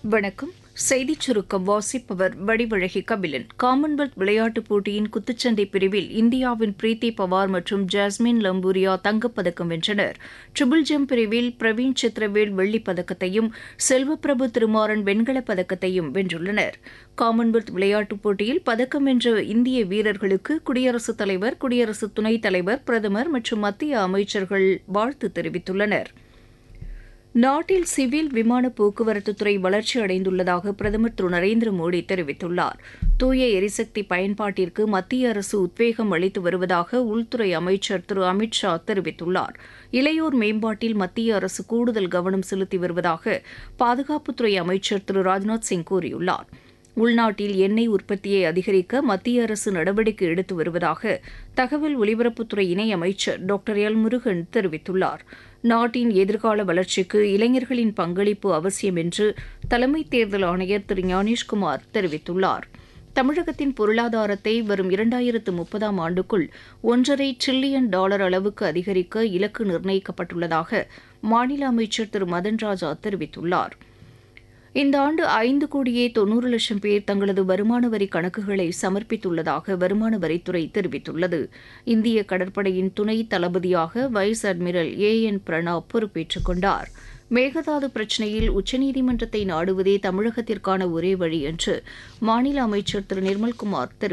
வணக்கம் செய்திச் சுருக்கம் வாசிப்பவர் வடிவழகி கபிலன் காமன்வெல்த் விளையாட்டுப் போட்டியின் குத்துச்சண்டை பிரிவில் இந்தியாவின் பிரீத்தி பவார் மற்றும் ஜாஸ்மின் லம்பூரியா தங்கப்பதக்கம் வென்றனர் ட்ரிபிள் ஜம்ப் பிரிவில் பிரவீன் சித்ரவேல் வெள்ளிப் பதக்கத்தையும் செல்வப்பிரபு திருமாறன் வெண்கலப் பதக்கத்தையும் வென்றுள்ளனர் காமன்வெல்த் விளையாட்டுப் போட்டியில் பதக்கம் வென்ற இந்திய வீரர்களுக்கு குடியரசுத் தலைவர் குடியரசு துணைத் தலைவர் பிரதமர் மற்றும் மத்திய அமைச்சர்கள் வாழ்த்து தெரிவித்துள்ளனா் நாட்டில் சிவில் விமான போக்குவரத்துத்துறை வளர்ச்சி அடைந்துள்ளதாக பிரதமர் திரு நரேந்திர மோடி தெரிவித்துள்ளார் தூய எரிசக்தி பயன்பாட்டிற்கு மத்திய அரசு உத்வேகம் அளித்து வருவதாக உள்துறை அமைச்சர் திரு அமித் ஷா தெரிவித்துள்ளார் இளையோர் மேம்பாட்டில் மத்திய அரசு கூடுதல் கவனம் செலுத்தி வருவதாக பாதுகாப்புத்துறை அமைச்சர் திரு ராஜ்நாத் சிங் கூறியுள்ளார் உள்நாட்டில் எண்ணெய் உற்பத்தியை அதிகரிக்க மத்திய அரசு நடவடிக்கை எடுத்து வருவதாக தகவல் ஒலிபரப்புத்துறை இணையமைச்சர் டாக்டர் எல் முருகன் தெரிவித்துள்ளார் நாட்டின் எதிர்கால வளர்ச்சிக்கு இளைஞர்களின் பங்களிப்பு அவசியம் என்று தலைமை தேர்தல் ஆணையர் திரு ஞானேஷ்குமார் தெரிவித்துள்ளார் தமிழகத்தின் பொருளாதாரத்தை வரும் இரண்டாயிரத்து முப்பதாம் ஆண்டுக்குள் ஒன்றரை டிரில்லியன் டாலர் அளவுக்கு அதிகரிக்க இலக்கு நிர்ணயிக்கப்பட்டுள்ளதாக மாநில அமைச்சர் திரு மதன் ராஜா தெரிவித்துள்ளாா் இந்த ஆண்டு ஐந்து கோடியே தொன்னூறு லட்சம் பேர் தங்களது வருமான வரி கணக்குகளை சமர்ப்பித்துள்ளதாக வருமான வரித்துறை தெரிவித்துள்ளது இந்திய கடற்படையின் துணை தளபதியாக vice admiral A N Pranab பொறுப்பேற்றுக் கொண்டார் மேகதாது பிரச்சினையில் உச்சநீதிமன்றத்தை நாடுவதே தமிழகத்திற்கான ஒரே வழி என்று மாநில அமைச்சர் திரு நிர்மல்குமார் தெரிவித்தார்